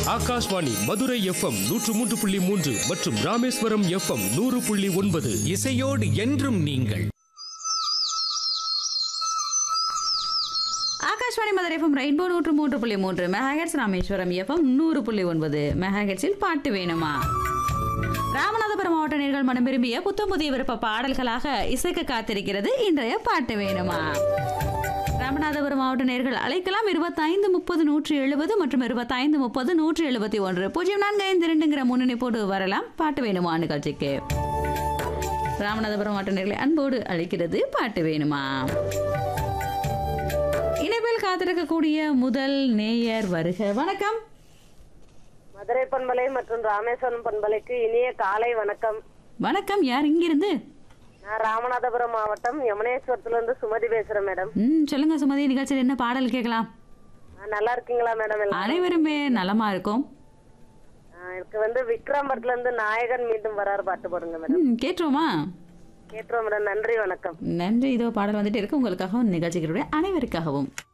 Akashvani Madurai FM நூற்று மூன்று புள்ளி மூன்று மற்றும் ராமேஸ்வரம் எஃப்எம் நூறு புள்ளி ஒன்பது இசையோடு என்றும் நீங்கள் ஆகாஷ்வாணி மதுரை எஃப்எம் ரெயின்போ நூற்று மூன்று புள்ளி மூன்று மெகாஹெட்ஸ் ராமேஸ்வரம் எஃப்எம் நூறு புள்ளி ஒன்பது மெகாஹெட்ஸில் பாட்டு வேணுமா ராமநாதபுரம் மாவட்ட நேர்கள் மனம் விரும்பிய புத்தம் புதிய விருப்ப பாடல்களாக இசைக்க காத்திருக்கிறது இன்றைய பாட்டு வேணுமா ராமநாதபுரம் மாவட்ட நேர்கள் அழைக்கலாம் இருபத்தைந்து முப்பது நூற்றி எழுபது மற்றும் இருபத்தைந்து முப்பது நூற்றி எழுபத்தி ஒன்று பூஜ்ஜியம் நான்கு ஐந்து இரண்டுங்கிற முன்னணிப்போடு வரலாம் பாட்டு வேணுமா நிகழ்ச்சிக்கு ராமநாதபுரம் மாவட்ட நேர்களை அன்போடு அழைக்கிறது பாட்டு வேணுமா இணைப்பில் காத்திருக்கக்கூடிய முதல் நேயர் வருக வணக்கம் மதுரை பண்பலை மற்றும் ராமேஸ்வரம் பண்பலைக்கு இனிய காலை வணக்கம் வணக்கம் யார் இங்கிருந்து நான் ராமநாதபுரம் மாவட்டம் யமுனேஸ்வரத்துல இருந்து சுமதி பேசுறேன் மேடம் ம் சொல்லுங்க சுமதி நிகழ்ச்சியில் என்ன பாடல் கேட்கலாம் ஆ, நல்லா இருக்கீங்களா மேடம் எல்லாம் அனைவருமே நலமா இருக்கும் ஆ, எனக்கு வந்து விக்ரம்பரத்துல இருந்து நாயகன் மீண்டும் வராரு பாட்டு போடுங்க மேடம் ம் கேட்டுருவோமா கேட்டுருவோம் மேடம் நன்றி வணக்கம் நன்றி இதோ பாடல் வந்துட்டு இருக்கு உங்களுக்காகவும் நிகழ்ச்சிகளுடைய அனைவருக்காகவும்